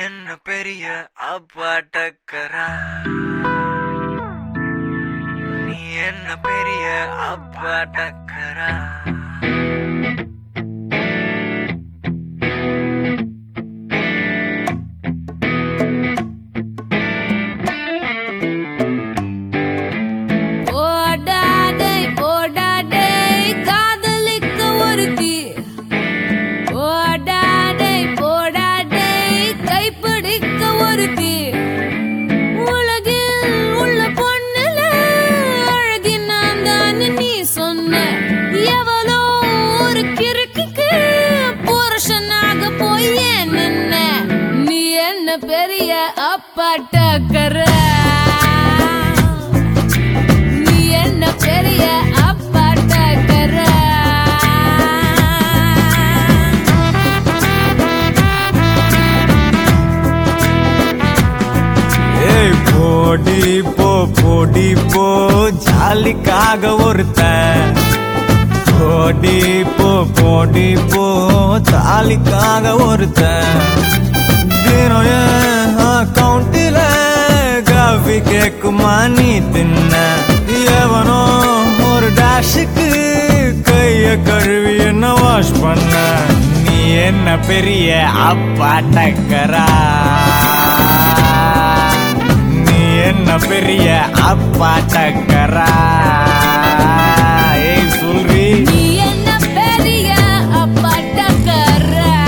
என்ன பெரிய அப்பாட்டக்கரா நீ என்ன பெரிய அப்பாட்டக்கரா போடாடே போடாடே காதலிக்க ஒருத்தி போடாடே போடாடே கைப்பிடிக்க ஒருத்தி உலகில் உள்ள பொண்ணுல அழகி நான் தான் நீ சொன்ன எவளோ ஒரு கிறுக்குக்கு புருஷனாக போய் ஏன் நின்ன நீ என்ன பெரிய அப்பாட்டக்கற நீ என்ன பெரிய அப்பாட்டக்கற ஏய் போடி போ போடி போ ஜாலிக்காக ஒருத்தன் போடி போ போடி போ தாலிக்காக ஒருத்தன் தினம் என் அக்கௌண்ட்டில் காஃபி கேக்குமா நீ தின்ன எவனோ ஒரு டேஷுக்கு கைய கழுவி என்ன வாஷ் பண்ண நீ என்ன பெரிய அப்பா டக்கரா நீ என்ன பெரிய அப்பா டக்கரா ஏய் சொல்றி நீ என்ன பெரிய அப்பாட்டக்கற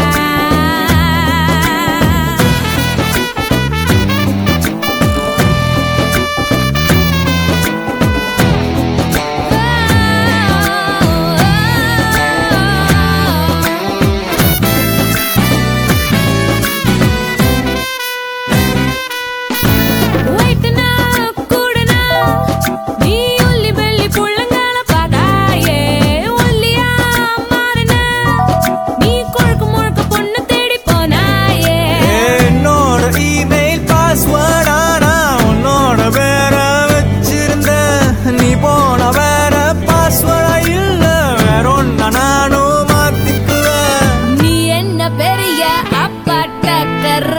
வைட்டனா கூடனா நீ உள்ளி வெள்ளி புள்ளங்கால பாதாயே ஒல்லியா மாறின நீ கொழுக்கு முழுக்க பொண்ணு தேடி போனாயே என்னோட இமெயில் பாஸ்வேர்ட் ஆனா உன்னோட வேற வச்சிருந்த நீ போன வேற பாஸ்வேர்டா இல்ல வேற ஒன்ன நானும் மாத்திக்குவேன் நீ என்ன பெரிய அப்பாட்டக்கற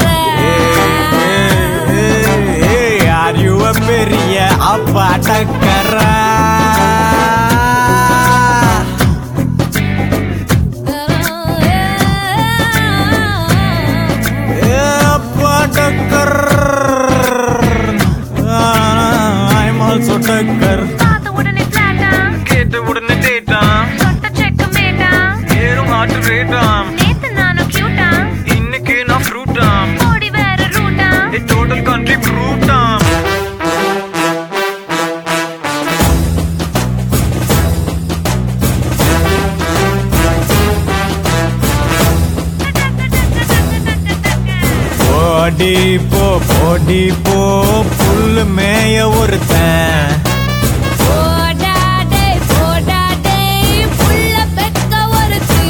Are you a பெரிய அப்பா டக்கரா அப்பா டக்கர் ஐம் ஆல்சோ டக்கர் பார்த்த உடனே பிளாட்டா கேட்ட உடனே டேட்டா சொட்ட செக்க மேட்டா ஏறும் ஆட்டு ரேட்டாம் நேத்து நானும் கியூட்டா இன்னைக்கு நான் ஃப்ரூட்டாம் ஓடி வேற ரூட்டா டோட்டல் கண்ட்ரி ஃப்ரூட்டாம் போடி போ போடி போ புல்லு மேய ஒருத்தன் போடாடே போடாடே புள்ள பெக்க ஒருத்தி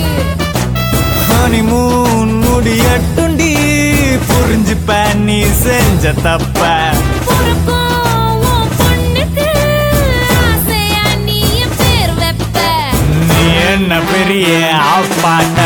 ஹனிமூன் முடியட்டுண்டி புரிஞ்சுப்ப நீ செஞ்ச தப்ப பொறுக்கும் உன் பொண்ணுக்கு ஆசையா நீ என் பேர் வைப்ப நீ என்ன பெரிய அப்பாட்ட